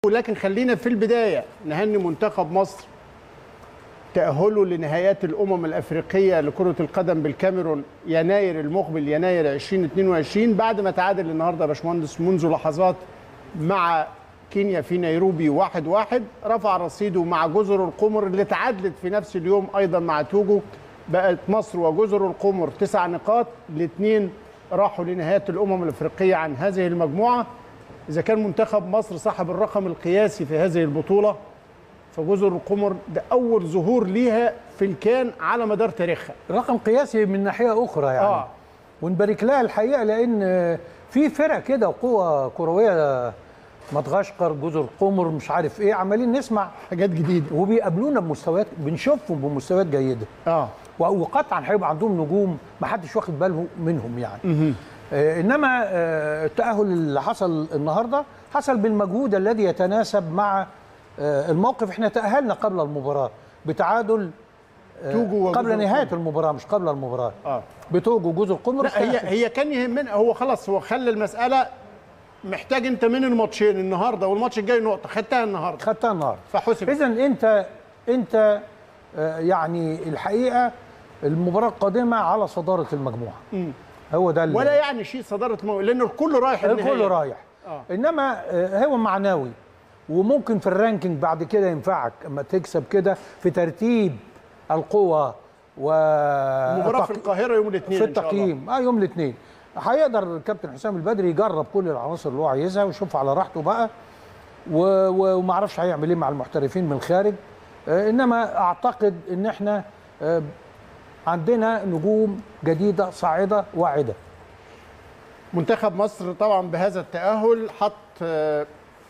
ولكن خلينا في البدايه نهني منتخب مصر تأهله لنهايات الأمم الأفريقية لكرة القدم بالكاميرون يناير المقبل يناير 2022 بعد ما تعادل النهارده يا باشمهندس منذ لحظات مع كينيا في نيروبي واحد واحد رفع رصيده مع جزر القمر اللي تعادلت في نفس اليوم أيضا مع توجو بقت مصر وجزر القمر تسع نقاط الاثنين راحوا لنهايات الأمم الأفريقية عن هذه المجموعة إذا كان منتخب مصر صاحب الرقم القياسي في هذه البطولة فجزر القمر ده أول ظهور ليها في الكان على مدار تاريخها رقم قياسي من ناحيه اخرى يعني آه. آه. ونبارك لها الحقيقه لان في فرق كده وقوه كرويه مدغشقر جزر القمر مش عارف ايه عمالين نسمع حاجات جديدة وبيقابلونا بمستويات بنشوفهم بمستويات جيده اه و- وقطعا هيبقى عندهم نجوم ما حدش واخد باله منهم يعني آه انما آه التاهل اللي حصل النهارده حصل بالمجهود الذي يتناسب مع آه الموقف احنا تاهلنا قبل المباراه بتعادل آه توجو وجزر قبل نهايه القمر. المباراه مش قبل المباراه اه بتوجو جزر القمر لا هي هي كان يهمنا هو خلاص هو خلى المسألة محتاج انت من الماتشين النهارده والماتش الجاي نقطة خدتها النهارده خدتها النهارده فحسب اذا انت انت آه يعني الحقيقه المباراه القادمه على صداره المجموعه مم. هو ده اللي- ولا يعني شيء صدارة المو... لأن الكل رايح الكل النهاية. رايح آه. انما آه، هو معنوي وممكن في الرانكينج بعد كده ينفعك اما تكسب كده في ترتيب القوى و مباراة في التق- القاهرة يوم الاثنين في التقييم اه يوم الاثنين هيقدر الكابتن حسام البدري يجرب كل العناصر اللي هو عايزها ويشوف على راحته بقى و... و... وما اعرفش هيعمل ايه مع المحترفين من الخارج آه انما اعتقد ان احنا آه عندنا نجوم جديده صاعده واعده منتخب مصر طبعا بهذا التأهل حط آه،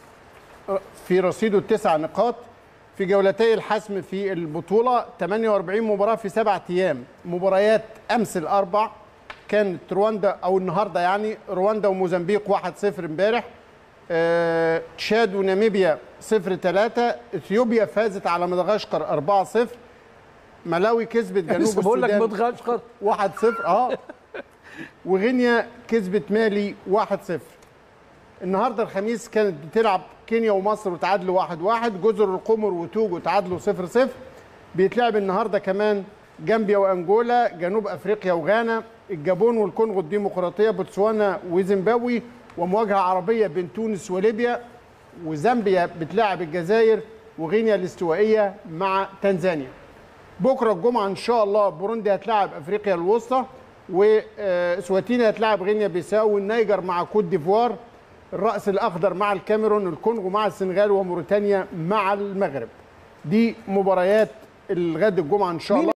في رصيده التسع نقاط في جولتي الحسم في البطولة 48 مباراة في سبعة أيام مباريات أمس الأربع كانت رواندا أو النهاردة يعني رواندا وموزمبيق 1-0 امبارح آه، تشاد وناميبيا 0-3 اثيوبيا فازت على مدغشقر 4-0 ملاوي كسبت جنوب لسه بقول لك السودان مدغشقر 1-0 اه وغينيا كسبت مالي 1-0 النهارده الخميس كانت بتلعب كينيا ومصر وتعادلوا 1-1 جزر القمر وتوجو تعادلوا 0-0 بيتلعب النهارده كمان جامبيا وانجولا جنوب افريقيا وغانا الجابون والكونغو الديمقراطيه بوتسوانا وزيمبابوي ومواجهه عربيه بين تونس وليبيا وزامبيا بتلاعب الجزائر وغينيا الاستوائيه مع تنزانيا بكره الجمعه ان شاء الله بوروندي هتلاعب افريقيا الوسطى واسواتيني هتلاعب غينيا بيساو والنيجر مع كوت ديفوار الراس الاخضر مع الكاميرون الكونغو مع السنغال وموريتانيا مع المغرب دي مباريات الغد الجمعه ان شاء مين الله